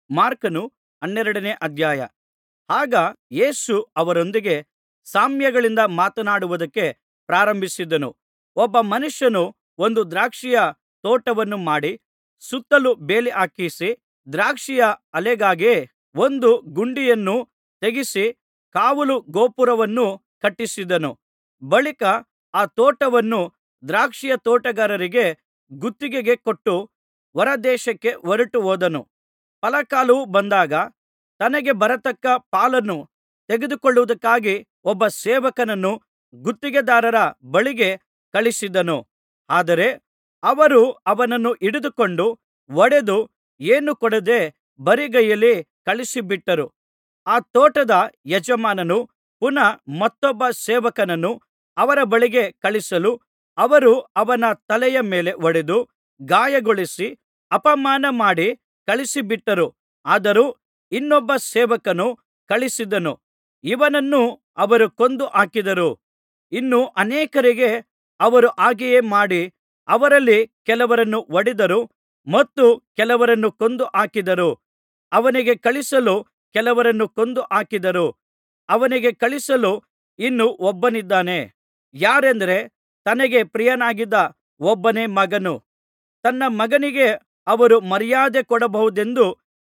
ಮಾರ್ಕನು ಹನ್ನೆರಡನೇ ಅಧ್ಯಾಯ ಆಗ ಯೇಸು ಅವರೊಂದಿಗೆ ಸಾಮ್ಯಗಳಿಂದ ಮಾತನಾಡುವುದಕ್ಕೆ ಪ್ರಾರಂಭಿಸಿದನು ಒಬ್ಬ ಮನುಷ್ಯನು ಒಂದು ದ್ರಾಕ್ಷಿಯ ತೋಟವನ್ನು ಮಾಡಿ ಸುತ್ತಲೂ ಬೇಲಿ ಹಾಕಿಸಿ ದ್ರಾಕ್ಷಿಯ ಆಲೆಗಾಗಿ ಒಂದು ಗುಂಡಿಯನ್ನು ತೆಗೆಸಿ ಕಾವಲು ಗೋಪುರವನ್ನು ಕಟ್ಟಿಸಿದನು ಬಳಿಕ ಆ ತೋಟವನ್ನು ದ್ರಾಕ್ಷಿಯ ತೋಟಗಾರರಿಗೆ ಗುತ್ತಿಗೆಗೆ ಕೊಟ್ಟು ಹೊರದೇಶಕ್ಕೆ ಹೊರಟು ಹೋದನು ಫಲಕಾಲವು ಬಂದಾಗ ತನಗೆ ಬರತಕ್ಕ ಪಾಲನ್ನು ತೆಗೆದುಕೊಳ್ಳುವುದಕ್ಕಾಗಿ ಒಬ್ಬ ಸೇವಕನನ್ನು ಗುತ್ತಿಗೆದಾರರ ಬಳಿಗೆ ಕಳುಹಿಸಿದನು ಆದರೆ ಅವರು ಅವನನ್ನು ಹಿಡಿದುಕೊಂಡು ಹೊಡೆದು ಏನೂ ಕೊಡದೆ ಬರಿಗೈಯಲ್ಲಿ ಕಳುಹಿಸಿಬಿಟ್ಟರು ಆ ತೋಟದ ಯಜಮಾನನು ಪುನಃ ಮತ್ತೊಬ್ಬ ಸೇವಕನನ್ನು ಅವರ ಬಳಿಗೆ ಕಳುಹಿಸಲು ಅವರು ಅವನ ತಲೆಯ ಮೇಲೆ ಹೊಡೆದು ಗಾಯಗೊಳಿಸಿ ಅಪಮಾನ ಮಾಡಿ ಕಳುಹಿಸಿಬಿಟ್ಟರು ಆದರೂ ಇನ್ನೊಬ್ಬ ಸೇವಕನು ಕಳುಹಿಸಿದನು ಇವನನ್ನು ಅವರು ಕೊಂದು ಹಾಕಿದರು ಇನ್ನೂ ಅನೇಕರಿಗೆ ಅವರು ಹಾಗೆಯೇ ಮಾಡಿ ಅವರಲ್ಲಿ ಕೆಲವರನ್ನು ಹೊಡೆದರು ಮತ್ತು ಕೆಲವರನ್ನು ಕೊಂದು ಹಾಕಿದರು ಅವನಿಗೆ ಕಳುಹಿಸಲು ಕೆಲವರನ್ನು ಕೊಂದು ಹಾಕಿದರು ಅವನಿಗೆ ಕಳುಹಿಸಲು ಇನ್ನೂ ಒಬ್ಬನಿದ್ದಾನೆ ಯಾರೆಂದರೆ ತನಗೆ ಪ್ರಿಯನಾಗಿದ್ದ ಒಬ್ಬನೇ ಮಗನು ತನ್ನ ಮಗನಿಗೆ ಅವರು ಮರ್ಯಾದೆ ಕೊಡಬಹುದೆಂದು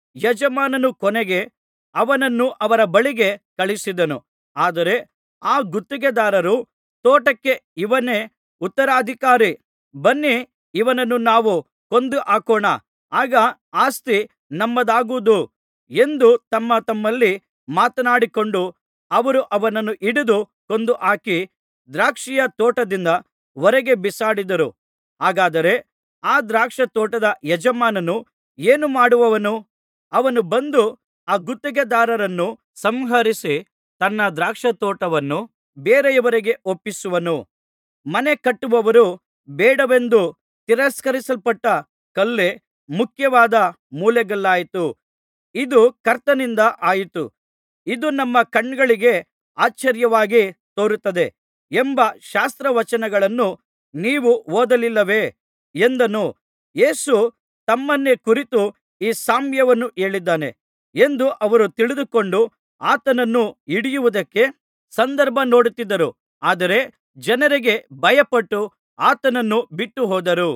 ಯಜಮಾನನು ಕೊನೆಗೆ ಅವನನ್ನು ಅವರ ಬಳಿಗೆ ಕಳುಹಿಸಿದನು ಆದರೆ ಆ ಗುತ್ತಿಗೆದಾರರು ತೋಟಕ್ಕೆ ಇವನೇ ಉತ್ತರಾಧಿಕಾರಿ ಬನ್ನಿ ಇವನನ್ನು ನಾವು ಕೊಂದು ಹಾಕೋಣ ಆಗ ಆಸ್ತಿ ನಮ್ಮದಾಗುವುದು ಎಂದು ತಮ್ಮ ತಮ್ಮಲ್ಲಿ ಮಾತನಾಡಿಕೊಂಡು ಅವರು ಅವನನ್ನು ಹಿಡಿದು ಕೊಂದು ಹಾಕಿ ದ್ರಾಕ್ಷಿಯ ತೋಟದಿಂದ ಹೊರಗೆ ಬಿಸಾಡಿದರು ಹಾಗಾದರೆ ಆ ದ್ರಾಕ್ಷಾತೋಟದ ಯಜಮಾನನು ಏನು ಮಾಡುವನು ಅವನು ಬಂದು ಆ ಗುತ್ತಿಗೆದಾರರನ್ನು ಸಂಹರಿಸಿ ತನ್ನ ದ್ರಾಕ್ಷಾತೋಟವನ್ನು ಬೇರೆಯವರಿಗೆ ಒಪ್ಪಿಸುವನು ಮನೆ ಕಟ್ಟುವವರು ಬೇಡವೆಂದು ತಿರಸ್ಕರಿಸಲ್ಪಟ್ಟ ಕಲ್ಲೇ ಮುಖ್ಯವಾದ ಮೂಲೆಗಲ್ಲಾಯಿತು ಇದು ಕರ್ತನಿಂದ ಆಯಿತು ಇದು ನಮ್ಮ ಕಣ್ಣುಗಳಿಗೆ ಆಶ್ಚರ್ಯವಾಗಿ ತೋರುತ್ತದೆ ಎಂಬ ಶಾಸ್ತ್ರವಚನಗಳನ್ನು ನೀವು ಓದಲಿಲ್ಲವೇ ಎಂದನು ಯೇಸು ತಮ್ಮನ್ನೇ ಕುರಿತು ಈ ಸಾಮ್ಯವನ್ನು ಹೇಳಿದ್ದಾನೆ ಎಂದು ಅವರು ತಿಳಿದುಕೊಂಡು ಆತನನ್ನು ಹಿಡಿಯುವುದಕ್ಕೆ ಸಂದರ್ಭ ನೋಡುತ್ತಿದ್ದರು ಆದರೆ ಜನರಿಗೆ ಭಯಪಟ್ಟು ಆತನನ್ನು ಬಿಟ್ಟುಹೋದರು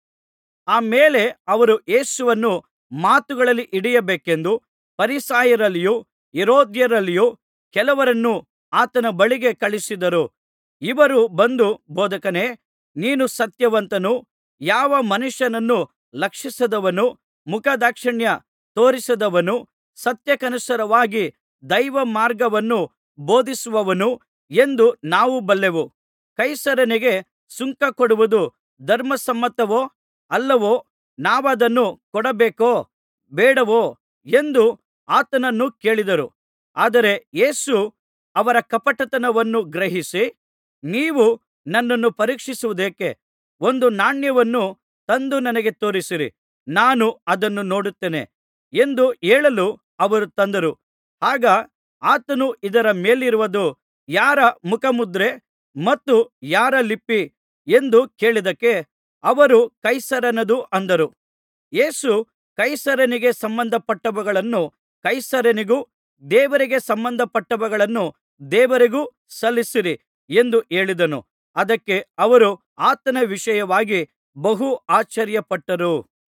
ಆ ಮೇಲೆ ಅವರು ಯೇಸುವನ್ನು ಮಾತುಗಳಲ್ಲಿ ಹಿಡಿಯಬೇಕೆಂದು ಫರಿಸಾಯರಲ್ಲಿಯೂ ಹೆರೋದ್ಯರಲ್ಲಿಯೂ ಕೆಲವರನ್ನು ಆತನ ಬಳಿಗೆ ಕಳುಹಿಸಿದರು ಇವರು ಬಂದು ಬೋಧಕನೇ ನೀನು ಸತ್ಯವಂತನೂ ಯಾವ ಮನುಷ್ಯನನ್ನು ಲಕ್ಷಿಸದವನೂ ಮುಖದಾಕ್ಷಿಣ್ಯ ತೋರಿಸದವನೂ ಸತ್ಯಕ್ಕನುಸಾರವಾಗಿ ದೈವಮಾರ್ಗವನ್ನು ಬೋಧಿಸುವವನು ಎಂದು ನಾವು ಬಲ್ಲೆವು ಕೈಸರನಿಗೆ ಸುಂಕ ಕೊಡುವುದು ಧರ್ಮಸಮ್ಮತವೋ ಅಲ್ಲವೋ ನಾವದನ್ನು ಕೊಡಬೇಕೋ ಬೇಡವೋ ಎಂದು ಆತನನ್ನು ಕೇಳಿದರು ಆದರೆ ಯೇಸು ಅವರ ಕಪಟತನವನ್ನು ಗ್ರಹಿಸಿ ನೀವು ನನ್ನನ್ನು ಪರೀಕ್ಷಿಸುವುದೇಕೆ ಒಂದು ನಾಣ್ಯವನ್ನು ತಂದು ನನಗೆ ತೋರಿಸಿರಿ ನಾನು ಅದನ್ನು ನೋಡುತ್ತೇನೆ ಎಂದು ಹೇಳಲು ಅವರು ತಂದರು ಆಗ ಆತನು ಇದರ ಮೇಲಿರುವುದು ಯಾರ ಮುಖಮುದ್ರೆ ಮತ್ತು ಯಾರ ಲಿಪಿ ಎಂದು ಕೇಳಿದ್ದಕ್ಕೆ ಅವರು ಕೈಸರನದು ಅಂದರು ಯೇಸು ಕೈಸರನಿಗೆ ಸಂಬಂಧಪಟ್ಟವುಗಳನ್ನು ಕೈಸರನಿಗೂ ದೇವರಿಗೆ ಸಂಬಂಧಪಟ್ಟವುಗಳನ್ನು ದೇವರಿಗೂ ಸಲ್ಲಿಸಿರಿ ಎಂದು ಹೇಳಿದನು ಅದಕ್ಕೆ ಅವರು ಆತನ ವಿಷಯವಾಗಿ ಬಹು ಆಶ್ಚರ್ಯಪಟ್ಟರು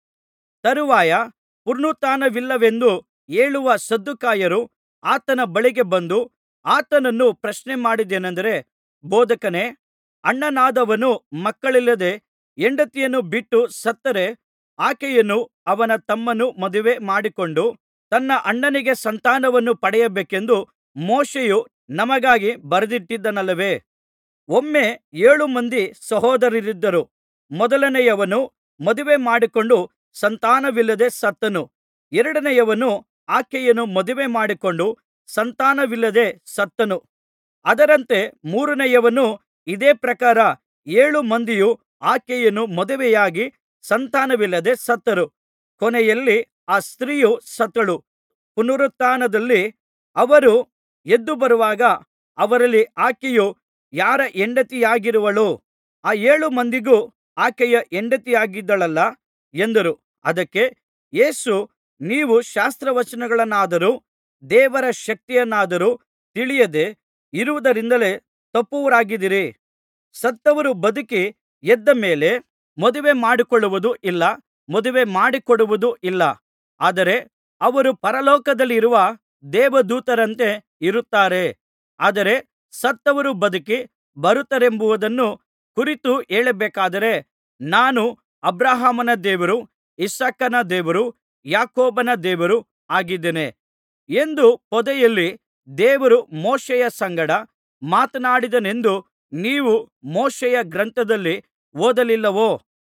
ತರುವಾಯ ಪುನರುತ್ಥಾನವಿಲ್ಲವೆಂದು ಹೇಳುವ ಸದ್ದುಕಾಯರು ಆತನ ಬಳಿಗೆ ಬಂದು ಆತನನ್ನು ಪ್ರಶ್ನೆ ಮಾಡಿದ್ದೇನಂದರೆ ಬೋಧಕನೇ ಅಣ್ಣನಾದವನು ಮಕ್ಕಳಿಲ್ಲದೆ ಹೆಂಡತಿಯನ್ನು ಬಿಟ್ಟು ಸತ್ತರೆ ಆಕೆಯನ್ನು ಅವನ ತಮ್ಮನು ಮದುವೆ ಮಾಡಿಕೊಂಡು ತನ್ನ ಅಣ್ಣನಿಗೆ ಸಂತಾನವನ್ನು ಪಡೆಯಬೇಕೆಂದು ಮೋಶೆಯು ನಮಗಾಗಿ ಬರೆದಿಟ್ಟಿದ್ದನಲ್ಲವೇ ಒಮ್ಮೆ ಏಳು ಮಂದಿ ಸಹೋದರರಿದ್ದರು ಮೊದಲನೆಯವನು ಮದುವೆ ಮಾಡಿಕೊಂಡು ಸಂತಾನವಿಲ್ಲದೆ ಸತ್ತನು ಎರಡನೆಯವನು ಆಕೆಯನ್ನು ಮದುವೆ ಮಾಡಿಕೊಂಡು ಸಂತಾನವಿಲ್ಲದೆ ಸತ್ತನು ಅದರಂತೆ ಮೂರನೆಯವನು ಇದೇ ಪ್ರಕಾರ ಏಳು ಮಂದಿಯು ಆಕೆಯನ್ನು ಮದುವೆಯಾಗಿ ಸಂತಾನವಿಲ್ಲದೆ ಸತ್ತರು ಕೊನೆಯಲ್ಲಿ ಆ ಸ್ತ್ರೀಯು ಸತ್ತಳು ಪುನರುತ್ಥಾನದಲ್ಲಿ ಅವರು ಎದ್ದು ಬರುವಾಗ ಅವರಲ್ಲಿ ಆಕೆಯು ಯಾರ ಹೆಂಡತಿಯಾಗಿರುವಳು ಆ ಏಳು ಮಂದಿಗೂ ಆಕೆಯ ಹೆಂಡತಿಯಾಗಿದ್ದಳಲ್ಲಾ ಎಂದರು ಅದಕ್ಕೆ ಯೇಸು ನೀವು ಶಾಸ್ತ್ರವಚನಗಳನ್ನಾದರೂ ದೇವರ ಶಕ್ತಿಯನ್ನಾದರೂ ತಿಳಿಯದೆ ಇರುವುದರಿಂದಲೇ ತಪ್ಪುವವರಾಗಿದ್ದೀರಿ ಸತ್ತವರು ಬದುಕಿ ಎದ್ದ ಮೇಲೆ ಮದುವೆ ಮಾಡಿಕೊಳ್ಳುವುದೂ ಇಲ್ಲ ಮದುವೆ ಮಾಡಿಕೊಡುವುದೂ ಇಲ್ಲ ಆದರೆ ಅವರು ಪರಲೋಕದಲ್ಲಿರುವ ದೇವದೂತರಂತೆ ಇರುತ್ತಾರೆ ಆದರೆ ಸತ್ತವರು ಬದುಕಿ ಬರುತ್ತಾರೆಂಬುದನ್ನು ಕುರಿತು ಹೇಳಬೇಕಾದರೆ ನಾನು ಅಬ್ರಹಾಮನ ದೇವರು ಇಸಾಕನ ದೇವರು ಯಾಕೋಬನ ದೇವರು ಆಗಿದ್ದೇನೆ ಎಂದು ಪೊದೆಯಲ್ಲಿ ದೇವರು ಮೋಶೆಯ ಸಂಗಡ ಮಾತನಾಡಿದನೆಂದು ನೀವು ಮೋಶೆಯ ಗ್ರಂಥದಲ್ಲಿ ಓದಲಿಲ್ಲವೋ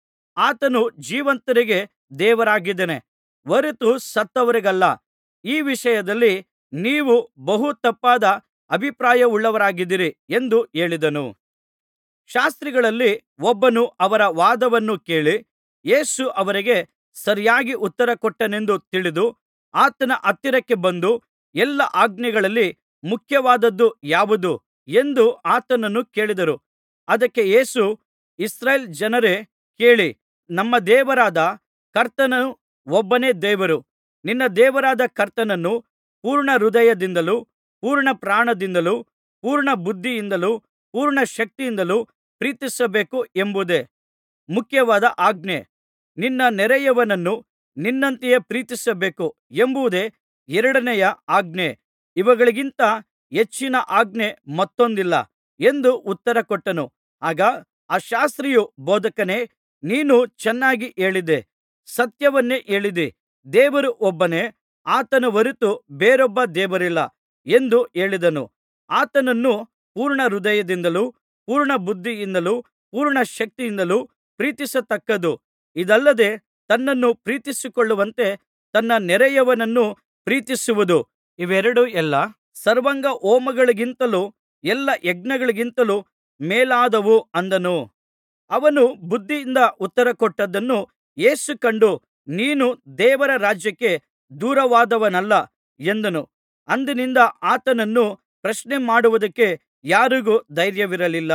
ಆತನು ಜೀವಂತರಿಗೆ ದೇವರಾಗಿದ್ದಾನೆ ಹೊರತು ಸತ್ತವರಿಗಲ್ಲ ಈ ವಿಷಯದಲ್ಲಿ ನೀವು ಬಹು ತಪ್ಪಾದ ಅಭಿಪ್ರಾಯವುಳ್ಳವರಾಗಿದ್ದೀರಿ ಎಂದು ಹೇಳಿದನು ಶಾಸ್ತ್ರಿಗಳಲ್ಲಿ ಒಬ್ಬನು ಅವರ ವಾದವನ್ನು ಕೇಳಿ ಯೇಸು ಅವರಿಗೆ ಸರಿಯಾಗಿ ಉತ್ತರಕೊಟ್ಟನೆಂದು ತಿಳಿದು ಆತನ ಹತ್ತಿರಕ್ಕೆ ಬಂದು ಎಲ್ಲಾ ಆಜ್ಞೆಗಳಲ್ಲಿ ಮುಖ್ಯವಾದದ್ದು ಯಾವುದು ಎಂದು ಆತನನ್ನು ಕೇಳಿದರು ಅದಕ್ಕೆ ಯೇಸು ಇಸ್ರಾಯೇಲ್ ಜನರೇ ಕೇಳಿ ನಮ್ಮ ದೇವರಾದ ಕರ್ತನು ಒಬ್ಬನೇ ದೇವರು ನಿನ್ನ ದೇವರಾದ ಕರ್ತನನ್ನು ಪೂರ್ಣ ಹೃದಯದಿಂದಲೂ ಪೂರ್ಣ ಪ್ರಾಣದಿಂದಲೂ ಪೂರ್ಣ ಬುದ್ಧಿಯಿಂದಲೂ ಪೂರ್ಣ ಶಕ್ತಿಯಿಂದಲೂ ಪ್ರೀತಿಸಬೇಕು ಎಂಬುದೇ ಮುಖ್ಯವಾದ ಆಜ್ಞೆ ನಿನ್ನ ನೆರೆಯವನನ್ನು ನಿನ್ನಂತೆಯೇ ಪ್ರೀತಿಸಬೇಕು ಎಂಬುದೇ ಎರಡನೆಯ ಆಜ್ಞೆ ಇವುಗಳಿಗಿಂತ ಹೆಚ್ಚಿನ ಆಜ್ಞೆ ಮತ್ತೊಂದಿಲ್ಲ ಎಂದು ಉತ್ತರಕೊಟ್ಟನು ಆಗ ಆ ಶಾಸ್ತ್ರಿಯು ಬೋಧಕನೇ ನೀನು ಚೆನ್ನಾಗಿ ಹೇಳಿದೆ ಸತ್ಯವನ್ನೇ ಹೇಳಿದಿ ದೇವರು ಒಬ್ಬನೇ ಆತನ ಹೊರತು ಬೇರೊಬ್ಬ ದೇವರಿಲ್ಲ ಎಂದು ಹೇಳಿದನು ಆತನನ್ನು ಪೂರ್ಣ ಹೃದಯದಿಂದಲೂ ಪೂರ್ಣ ಬುದ್ಧಿಯಿಂದಲೂ ಪೂರ್ಣ ಶಕ್ತಿಯಿಂದಲೂ ಪ್ರೀತಿಸತಕ್ಕದ್ದು ಇದಲ್ಲದೆ ತನ್ನನ್ನು ಪ್ರೀತಿಸಿಕೊಳ್ಳುವಂತೆ ತನ್ನ ನೆರೆಯವನನ್ನು ಪ್ರೀತಿಸುವುದು ಇವೆರಡೂ ಎಲ್ಲ ಸರ್ವಾಂಗ ಹೋಮಗಳಿಗಿಂತಲೂ ಎಲ್ಲಾ ಯಜ್ಞಗಳಿಗಿಂತಲೂ ಮೇಲಾದವು ಅಂದನು ಅವನು ಬುದ್ಧಿಯಿಂದ ಉತ್ತರಕೊಟ್ಟದ್ದನ್ನು ಯೇಸು ಕಂಡು ನೀನು ದೇವರ ರಾಜ್ಯಕ್ಕೆ ದೂರವಾದವನಲ್ಲ ಎಂದನು ಅಂದಿನಿಂದ ಆತನನ್ನು ಪ್ರಶ್ನೆ ಮಾಡುವುದಕ್ಕೆ ಯಾರಿಗೂ ಧೈರ್ಯವಿರಲಿಲ್ಲ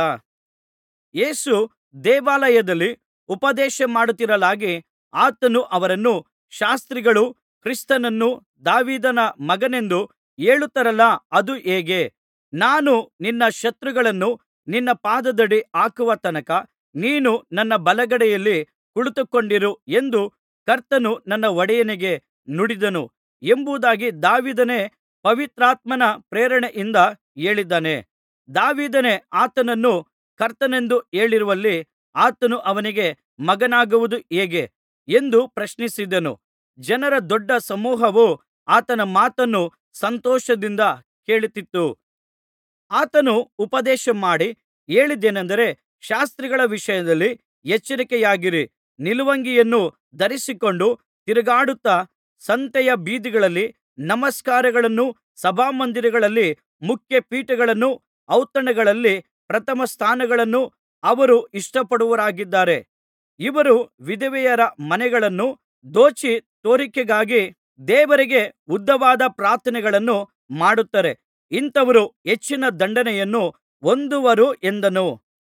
ಯೇಸು ದೇವಾಲಯದಲ್ಲಿ ಉಪದೇಶ ಮಾಡುತ್ತಿರಲಾಗಿ ಆತನು ಅವರನ್ನು ಶಾಸ್ತ್ರಿಗಳು ಕ್ರಿಸ್ತನನ್ನು ದಾವೀದನ ಮಗನೆಂದು ಹೇಳುತ್ತಾರಲ್ಲಾ ಅದು ಹೇಗೆ ನಾನು ನಿನ್ನ ಶತ್ರುಗಳನ್ನು ನಿನ್ನ ಪಾದದಡಿ ಹಾಕುವ ತನಕ ನೀನು ನನ್ನ ಬಲಗಡೆಯಲ್ಲಿ ಕುಳಿತುಕೊಂಡಿರು ಎಂದು ಕರ್ತನು ನನ್ನ ಒಡೆಯನಿಗೆ ನುಡಿದನು ಎಂಬುದಾಗಿ ದಾವೀದನೇ ಪವಿತ್ರಾತ್ಮನ ಪ್ರೇರಣೆಯಿಂದ ಹೇಳಿದ್ದಾನೆ ದಾವೀದನೇ ಆತನನ್ನು ಕರ್ತನೆಂದು ಹೇಳಿರುವಲ್ಲಿ ಆತನು ಅವನಿಗೆ ಮಗನಾಗುವುದು ಹೇಗೆ ಎಂದು ಪ್ರಶ್ನಿಸಿದನು ಜನರ ದೊಡ್ಡ ಸಮೂಹವು ಆತನ ಮಾತನ್ನು ಸಂತೋಷದಿಂದ ಕೇಳುತ್ತಿತ್ತು ಆತನು ಉಪದೇಶಮಾಡಿ ಹೇಳಿದ್ದೇನೆಂದರೆ ಶಾಸ್ತ್ರಿಗಳ ವಿಷಯದಲ್ಲಿ ಎಚ್ಚರಿಕೆಯಾಗಿರಿ ನಿಲುವಂಗಿಯನ್ನು ಧರಿಸಿಕೊಂಡು ತಿರುಗಾಡುತ್ತಾ ಸಂತೆಯ ಬೀದಿಗಳಲ್ಲಿ ನಮಸ್ಕಾರಗಳನ್ನೂ ಸಭಾಮಂದಿರಗಳಲ್ಲಿ ಮುಖ್ಯಪೀಠಗಳನ್ನೂ ಔತಣಗಳಲ್ಲಿ ಪ್ರಥಮ ಸ್ಥಾನಗಳನ್ನೂ ಅವರು ಇಷ್ಟಪಡುವವರಾಗಿದ್ದಾರೆ ಇವರು ವಿಧವೆಯರ ಮನೆಗಳನ್ನು ದೋಚಿ ತೋರಿಕೆಗಾಗಿ ದೇವರಿಗೆ ಉದ್ದವಾದ ಪ್ರಾರ್ಥನೆಗಳನ್ನು ಮಾಡುತ್ತಾರೆ ಇಂಥವರು ಹೆಚ್ಚಿನ ದಂಡನೆಯನ್ನು ಹೊಂದುವರು ಎಂದನು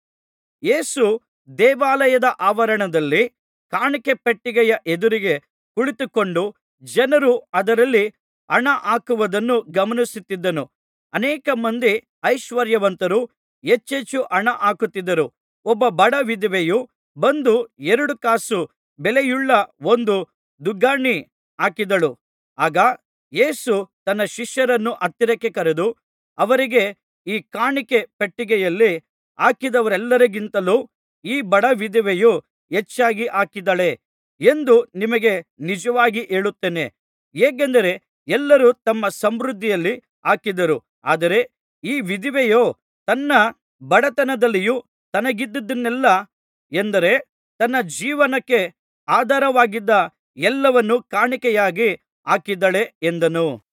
ಯೇಸು ದೇವಾಲಯದ ಆವರಣದಲ್ಲಿ ಕಾಣಿಕೆ ಪೆಟ್ಟಿಗೆಯ ಎದುರಿಗೆ ಕುಳಿತುಕೊಂಡು ಜನರು ಅದರಲ್ಲಿ ಹಣ ಹಾಕುವುದನ್ನು ಗಮನಿಸುತ್ತಿದ್ದನು ಅನೇಕ ಮಂದಿ ಐಶ್ವರ್ಯವಂತರು ಹೆಚ್ಚೆಚ್ಚು ಹಣ ಹಾಕುತ್ತಿದ್ದರು ಒಬ್ಬ ಬಡ ವಿಧವೆಯು ಬಂದು ಎರಡು ಕಾಸು ಬೆಲೆಯುಳ್ಳ ಒಂದು ದುಗ್ಗಾಣಿ ಹಾಕಿದಳು ಆಗ ಯೇಸು ತನ್ನ ಶಿಷ್ಯರನ್ನು ಹತ್ತಿರಕ್ಕೆ ಕರೆದು ಅವರಿಗೆ ಈ ಕಾಣಿಕೆ ಪೆಟ್ಟಿಗೆಯಲ್ಲಿ ಹಾಕಿದವರೆಲ್ಲರಿಗಿಂತಲೂ ಈ ಬಡ ವಿಧವೆಯು ಹೆಚ್ಚಾಗಿ ಹಾಕಿದ್ದಾಳೆ ಎಂದು ನಿಮಗೆ ನಿಜವಾಗಿ ಹೇಳುತ್ತೇನೆ ಹೇಗೆಂದರೆ ಎಲ್ಲರೂ ತಮ್ಮ ಸಮೃದ್ಧಿಯಲ್ಲಿ ಹಾಕಿದರು ಆದರೆ ಈ ವಿಧವೆಯೋ ತನ್ನ ಬಡತನದಲ್ಲಿಯೂ ತನಗಿದ್ದುದನ್ನೆಲ್ಲಾ ಎಂದರೆ ತನ್ನ ಜೀವನಕ್ಕೆ ಆಧಾರವಾಗಿದ್ದ ಎಲ್ಲವನ್ನೂ ಕಾಣಿಕೆಯಾಗಿ ಹಾಕಿದ್ದಾಳೆ ಎಂದನು